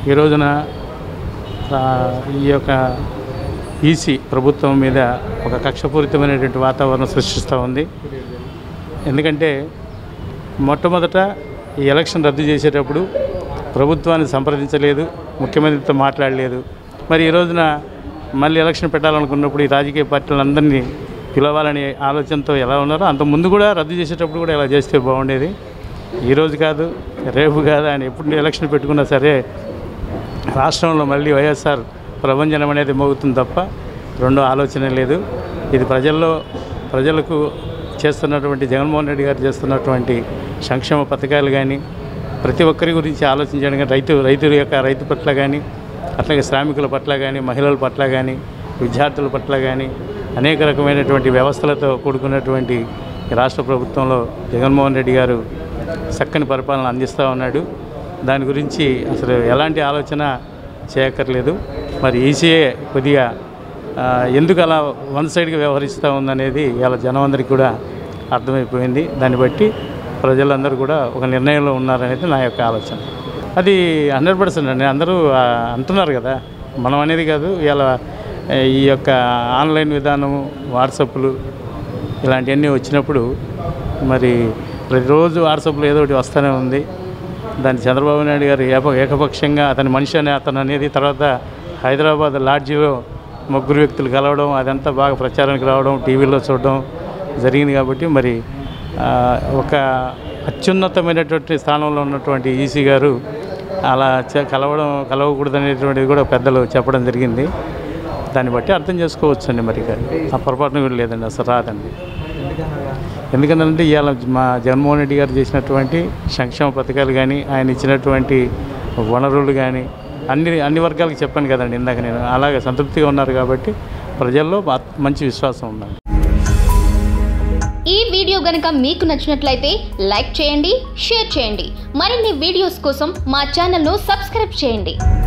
ఈ రోజున ఆ, ఈ యొక్క ఈసీ ప్రభుత్వం మీద ఒక కక్షపూరితమైనటువంటి వాతావరణం సృష్టిస్తూ ఉంది ఎందుకంటే మొట్టమొదట ఈ ఎలక్షన్ రద్దు చేసేటప్పుడు ప్రభుత్వాన్ని సంప్రదించలేదు ముఖ్యమంత్రితో మాట్లాడలేదు మరి ఈ రోజున మళ్ళీ ఎలక్షన్ పెట్టాలనుకున్నప్పుడు ఈ రాజకీయ పార్టీలందరినీ పిలవాలనే ఆలోచనతో ఎలా ఉన్నారో అంత ముందు కూడా రద్దు చేసేటప్పుడు కూడా ఇలా చేస్తే బాగుండేది ఈరోజు కాదు రేపు కాదు ఆయన ఎప్పుడు ఎలక్షన్ పెట్టుకున్నా సరే రాష్ట్రంలో మళ్ళీ వైఎస్ఆర్ ప్రభంజనం అనేది మోగుతుంది తప్ప రెండో ఆలోచన లేదు ఇది ప్రజల్లో ప్రజలకు చేస్తున్నటువంటి జగన్మోహన్ రెడ్డి గారు చేస్తున్నటువంటి సంక్షేమ పథకాలు కానీ ప్రతి ఒక్కరి గురించి ఆలోచించడం కానీ రైతు రైతుల యొక్క రైతు పట్ల కానీ అట్లాగే శ్రామికుల పట్ల కానీ మహిళల పట్ల కానీ విద్యార్థుల పట్ల కానీ అనేక రకమైనటువంటి వ్యవస్థలతో కూడుకున్నటువంటి ఈ రాష్ట్ర ప్రభుత్వంలో జగన్మోహన్ రెడ్డి గారు చక్కని పరిపాలన అందిస్తూ ఉన్నాడు దాని గురించి అసలు ఎలాంటి ఆలోచన చేయక్కర్లేదు మరి ఈసీఏ కొద్దిగా ఆ, ఎందుకు అలా వన్ సైడ్గా వ్యవహరిస్తూ ఉందనేది ఇలా జనం అందరికీ కూడా అర్థమైపోయింది దాన్ని బట్టి ప్రజలందరూ కూడా ఒక నిర్ణయంలో ఉన్నారనేది నా యొక్క ఆలోచన అది హండ్రెడ్ పర్సెంట్ అండి అందరూ ఆ, అంటున్నారు కదా మనం అనేది కాదు ఇలా ఈ యొక్క ఆన్లైన్ విధానము వాట్సాప్లు ఇలాంటివన్నీ వచ్చినప్పుడు మరి ప్రతిరోజు వాట్సాప్లో ఏదో ఒకటి వస్తూనే ఉంది దాన్ని చంద్రబాబు నాయుడు గారు ఏక ఏకపక్షంగా అతని మనిషి అనే అతను అనేది తర్వాత హైదరాబాద్ లాడ్జిలో ముగ్గురు వ్యక్తులు కలవడం అదంతా బాగా ప్రచారానికి రావడం టీవీలో చూడడం జరిగింది కాబట్టి మరి ఆ, ఒక అత్యున్నతమైనటువంటి స్థానంలో ఉన్నటువంటి ఈసీ గారు అలా చ- కలవడం కలవకూడదు అనేటువంటిది కూడా పెద్దలు చెప్పడం జరిగింది దాన్ని బట్టి అర్థం చేసుకోవచ్చండి మరి ఇక. ఆ పొరపాటున కూడా లేదండి అసలు రాదండి ఎందుకంటే ఇవాళ మా జగన్మోహన్ రెడ్డి గారు చేసినటువంటి సంక్షేమ పథకాలు కానీ ఆయన ఇచ్చినటువంటి వనరులు కానీ అన్ని అన్ని వర్గాలకు చెప్పాను కదండి ఇందాక నేను అలాగే సంతృప్తిగా ఉన్నారు కాబట్టి ప్రజల్లో మా- మంచి విశ్వాసం ఉందండి ఈ వీడియో గనక మీకు నచ్చినట్లయితే లైక్ చేయండి షేర్ చేయండి మరిన్ని వీడియోస్ కోసం మా ఛానల్ను సబ్స్క్రైబ్ చేయండి